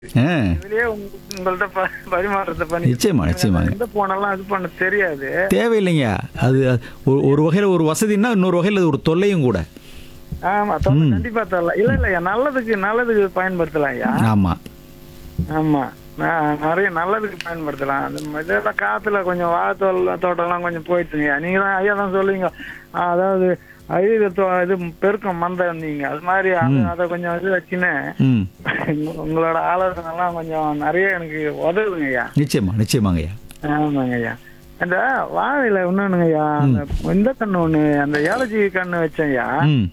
ஆ இதுலயே உங்க- உங்கள்ட்ட ப- பரிமாற்றத்தை பண்ணி நிச்சயமா நிச்சயமாங்க எந்த போனெல்லாம் இது பண்ண தெரியாது தேவையில்லைங்க அது ஒரு- ஒரு வகையில் ஒரு வசதின்னா இன்னொரு வகையில் அது ஒரு தொல்லையும் கூட ஆமா தொல்லை கண்டிப்பா தரலாம் இல்ல இல்லையா நல்லதுக்கு நல்லதுக்கு பயன்படுத்தலாம் ஐயா ஆமாம் ஆமா ந- நிறைய நல்லதுக்கு பயன்படுத்தலாம் அந்த இதெல்லாம் காத்துல கொஞ்சம் வாழைத்தோல் தோட்டம்லாம் கொஞ்சம் போயிட்டுங்க நீங்க தான் ஐயா தான் சொல்லுவீங்க ஆ, அதாவது ஐய இது பெருக்கம் மந்த இருந்தீங்க அது மாதிரி அது- அதை கொஞ்சம் இது வச்சுன்னு ம் உங்களோட ஆலோசனை எல்லாம் கொஞ்சம் நிறைய எனக்கு உதவுங்க ஐயா நிச்சயமா நிச்சயமாங்க ஐயா ஆமாங்க ஐயா அந்த வாழையில இன்னொன்னுங்க ஐயா அந்த இந்த கண்ணு ஒண்ணு அந்த ஏலச்சி கண்ணு வச்சேன் ஐயா ம்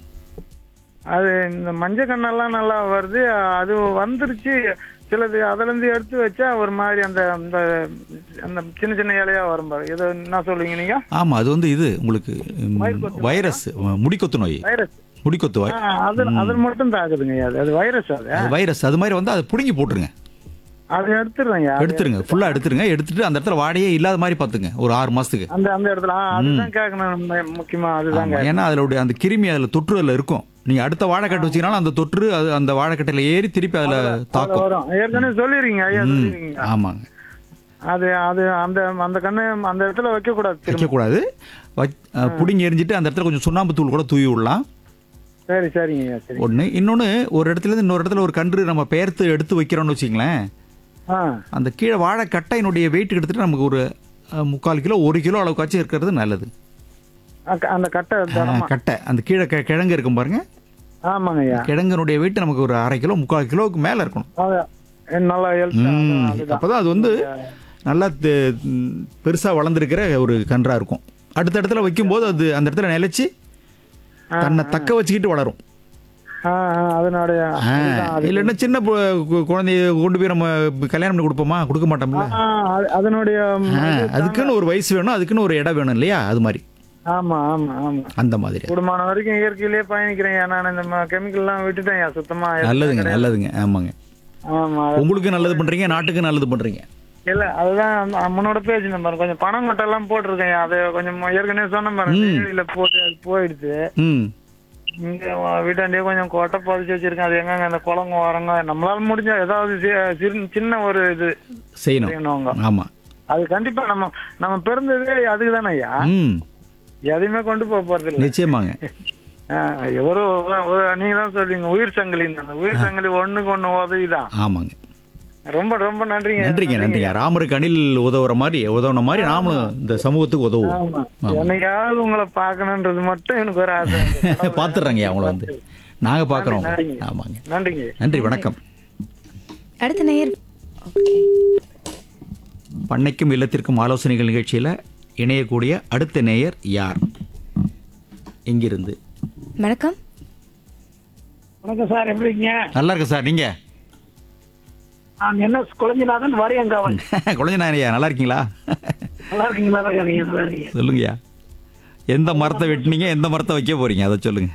அது இந்த மஞ்சள் கண்ணெல்லாம் நல்லா வருது அது வந்துருச்சு சிலது அதுல இருந்து எடுத்து வச்சா ஒரு மாதிரி அந்த அந்த அந்த சின்ன சின்ன இலையா வரும் பாரு இதை என்ன சொல்லுவீங்க நீங்க ஆமாம் அது வந்து இது உங்களுக்கு ம், வைரஸ் முடிக்கொத்து நோய் வைரஸ் முடிக்கொத்து வாய் அது அது மட்டும் தாக்குதுங்க ஐயா அது அது வைரஸ் அது அது வைரஸ் அது மாதிரி வந்து அதை பிடுங்கி போட்டுருங்க அது எடுத்துடுறேங்க எடுத்துருங்க ஃபுல்லாக எடுத்துருங்க எடுத்துட்டு அந்த இடத்துல வாடையே இல்லாத மாதிரி பார்த்துங்க ஒரு ஆறு மாதத்துக்கு அந்த அந்த இடத்துல ஆ, அதுதான் கேட்கணும் மு- முக்கியமா அதுதான் ஆமா, ஏன்னா அதில் அந்த கிருமி அதில் தொற்று அதில் இருக்கும் நீங்கள் அடுத்த வாழைக்கட்டு வச்சீங்கனாலும் அந்த தொற்று அது அந்த வாழைக்கட்டையில் ஏறி திருப்பி அதில் அதுல தாக்கும் வரும் ஏற்கனவே சொல்லிருக்கீங்க ஐயா சொல்லிருக்கீங்க ஆமாங்க அது அது அந்த அந்த கண்ணு அந்த இடத்துல வைக்க கூடாது திரும்ப வைக்கக்கூடாது வச் அஹ், பிடுங்கி எரிஞ்சிட்டு அந்த இடத்துல கொஞ்சம் சுண்ணாம்பு தூள் கூட தூவி விடலாம் சரி சரிங்க ஐயா சரி ஒன்று இன்னொன்று ஒரு இடத்துல இருந்து இன்னொரு இடத்துல ஒரு கன்று நம்ம பெயர்த்து எடுத்து வைக்கிறோம்னு வச்சிங்களேன் ஆ அந்த கீழே வாழைக்கட்டையினுடைய வெயிட் எடுத்துட்டு நமக்கு ஒரு அஹ், முக்கால் கிலோ ஒரு கிலோ அளவுக்காச்சும் இருக்கிறது நல்லது அக்க- அந்த கட்டை அஹ், தரமா கட்டை அந்த கீழே கி- கிழங்கு இருக்கும் பாருங்க ஆமாங்க ஐயா கிழங்கனுடைய வெயிட் நமக்கு ஒரு அரை கிலோ முக்கால் கிலோவுக்கு மேலே இருக்கணும் அது நல்லா ஹெல்த் ம் அதுதான் அப்பதான் அது வந்து நல்லா தெ- ம், பெருசா வளர்ந்துருக்கிற ஒரு கன்றா இருக்கும் அடுத்த இடத்துல வைக்கும்போது அது அந்த இடத்துல நிலைச்சு தன்னை தக்க வச்சுக்கிட்டு வளரும் ஆ, ஆ, அதனுடைய ஆ, இல்லைன்னா சின்ன பு- கு- குழந்தைய கொண்டு போய் நம்ம கல்யாணம் பண்ணி கொடுப்போமா கொடுக்க மாட்டோம்ல ஆ, அது- அதனுடைய ஆ, அதுக்குன்னு ஒரு வயசு வேணும் அதுக்குன்னு ஒரு இடம் வேணும் இல்லையா அது மாதிரி ஆமா ஆமா ஆமா அந்த மாதிரி கூடுமான வரைக்கும் இயற்கையிலேயே பயணிக்கிறேன் நான் இந்த கெமிக்கல் எல்லாம் விட்டுட்டேன் ஐயா, சுத்தமா நல்லதுங்க நல்லதுங்க ஆமாங்க ஆமா உங்களுக்கு நல்லது பண்றீங்க நாட்டுக்கு நல்லது பண்றீங்க இல்ல அதுதான் அந்த அம்மனோட பேஜ் நம்பர் கொஞ்சம் பணம் மட்டும் எல்லாம் போட்டிருக்கேன் ஐயா. அது கொஞ்சம் ஏற்கனவே சொன்ன பாருங்க டெய்லியில போட்டு அது போயிடுச்சு ம் இங்க வ- வீட்டாண்டே கொஞ்சம் கொட்டை பதிச்சு வச்சிருக்கேன் அது எங்கங்க அந்த குளங்க வரங்க நம்மளால முடிஞ்ச ஏதாவது சி- சிறு- சின்ன ஒரு இது செய்யணும் செய்யணுங்க ஆமா அது கண்டிப்பா நம்ம நம்ம பிறந்ததே அதுக்கு தானே ஐயா ம் எதையுமே கொண்டு போக போறது இல்ல நிச்சயமாங்க ஒரு ஒரு- நீங்க தான் சொல்றீங்க உயிர் சங்கிலி அந்த உயிர் சங்கிலி ஒண்ணுக்கு ஒண்ணு உதவிதான் ஆமாங்க ரொம்ப ரொம்ப நன்றிங்க நன்றிங்க நன்றிங்க ராமருக்கு அணில் உதவுற மாதிரி உதவுன மாதிரி நாமளும் இந்த சமூகத்துக்கு உதவும் ஆமா என்னைக்காவது உங்களை பார்க்கணுன்றது மட்டும் எனக்கு ஒரு ஆசை பார்த்துடுறாங்க அவங்கள வந்து நாங்க பார்க்குறோம் நன்றிங்க. ஆமாங்க நன்றிங்க நன்றி வணக்கம் அடுத்த நேயர் பண்ணைக்கும் இல்லத்திற்கும் ஆலோசனைகள் நிகழ்ச்சியில் இணையக்கூடிய அடுத்த நேயர் யார் எங்கிருந்து வணக்கம் வணக்கம் சார் எப்படி இருக்கீங்க நல்லா இருக்கு சார் நீங்க நான் என்ன குழந்தைநாதன் வாரியங்காவல் குழந்தை நாயனையா நல்லா இருக்கீங்களா நல்லா இருக்கீங்களா நல்லா இருக்கீங்க நல்லா இருக்கீங்க சொல்லுங்கய்யா எந்த மரத்தை வெட்டினீங்க எந்த மரத்தை வைக்க போறீங்க அதை சொல்லுங்க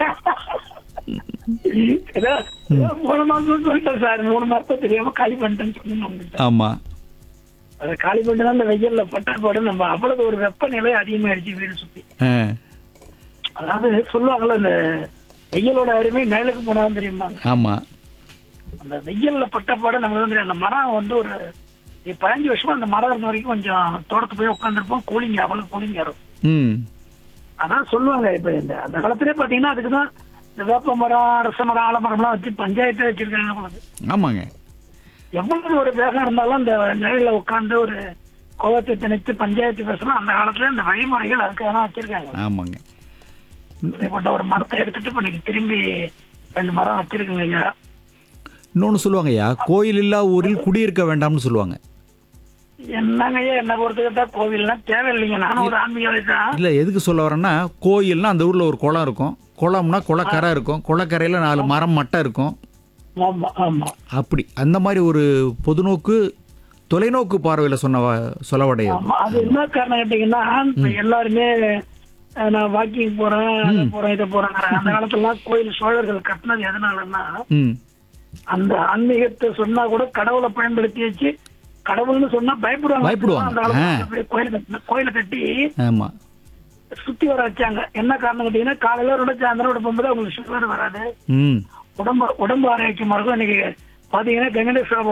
ஏதோ ஏதோ மூணு மாசம் சொல்லிட்டேன் சார் மூணு மாசம் தெரியாம காலி பண்ணிட்டேன்னு சொன்னேன் ஆமா அதை காலி பண்ணிட்டு தான் இந்த வெயில்ல பட்டாப்பாடு நம்ம அவ்வளவு ஒரு வெப்பநிலை அதிகமாயிடுச்சு வீடு சுத்தி ஆ, அதாவது சொல்லுவாங்கல்ல இந்த வெயிலோட அருமை நிழலுக்கு போனாலும் தெரியுமா ஆமா அந்த வெயில்ல பட்டப்பாடு நமக்கு வந்து தெரியும். அந்த மரம் வந்து ஒரு இ- பதினஞ்சு வருஷமா அந்த மரம் இருந்த வரைக்கும் கொஞ்சம் தோட்டத்து போய் உட்காந்துருப்போம் கூலிங்க அவ்வளவு கூலிங்க இருக்கும் ம் அதான் சொல்லுவாங்க இப்ப இந்த அந்த காலத்திலே பாத்தீங்கன்னா அதுக்குதான் இந்த வேப்ப மரம் அரச மரம் ஆலமரம்லாம் வச்சு பஞ்சாயத்தே வச்சிருக்காங்க போல இருக்கு. ஆமாங்க எவ்வளவு ஒரு வேகம் இருந்தாலும் அந்த நிலையில உட்கார்ந்து ஒரு கோவத்தை திணித்து பஞ்சாயத்து பேசணும் அந்த காலத்துல இந்த வழிமுறைகள் அதுக்காக தான் வச்சிருக்காங்க ஆமாங்க இப்படிப்பட்ட ஒரு மரத்தை எடுத்துட்டு இப்ப நீங்க திரும்பி ரெண்டு மரம் வச்சிருக்கீங்க ஐயா இன்னொன்று சொல்லுவாங்கய்யா கோயில் இல்லா ஊரில் குடியிருக்க வேண்டாம்னு சொல்லுவாங்க என்னங்க ஐயா என்ன பொறுத்துக்கிட்டா கோவில்லாம் தேவையில்லைங்க நானும் ஒரு ஆன்மீகவாதி தான் இல்லை எதுக்கு சொல்ல வரேன்னா கோயில்னா அந்த ஊரில் ஒரு குளம் இருக்கும் குளம்னா குளக்கரை இருக்கும் குளக்கரையில் நாலு மரம் மட்டை இருக்கும் ஆமா ஆமா அப்படி அந்த மாதிரி ஒரு பொதுநோக்கு தொலைநோக்கு பார்வையில் சொன்ன வ- சொலவடைய ஆமா அது என்ன காரணம் கேட்டீங்கன்னா இப்ப எல்லாருமே அஹ், நான் வாக்கிங் போறேன் அதை போறேன் இதை போறேன் அந்த காலத்துல கோயில் சோழர்கள் கட்டினது எதனாலன்னா ம் அந்த ஆன்மீகத்தை சொன்னா கூட கடவுளை பயன்படுத்தி வச்சு கடவுள்னு சொன்னா பயப்படுவாங்க பயப்படுவாங்க. அந்த காலத்துல அப்படியே கோயில் கட்டின கோயிலை கட்டி ஆமாம் சுத்தி வர வச்சாங்க என்ன காரணம் கேட்டீங்கன்னா காலையில விட சாயந்தரம் விட போகும்போது அவங்களுக்கு சுகர் வராது ம் உடம்பு உடம்பு ஆரோக்கியமா இருக்கும் இன்னைக்கு பாத்தீங்கன்னா கங்கடேஸ்வர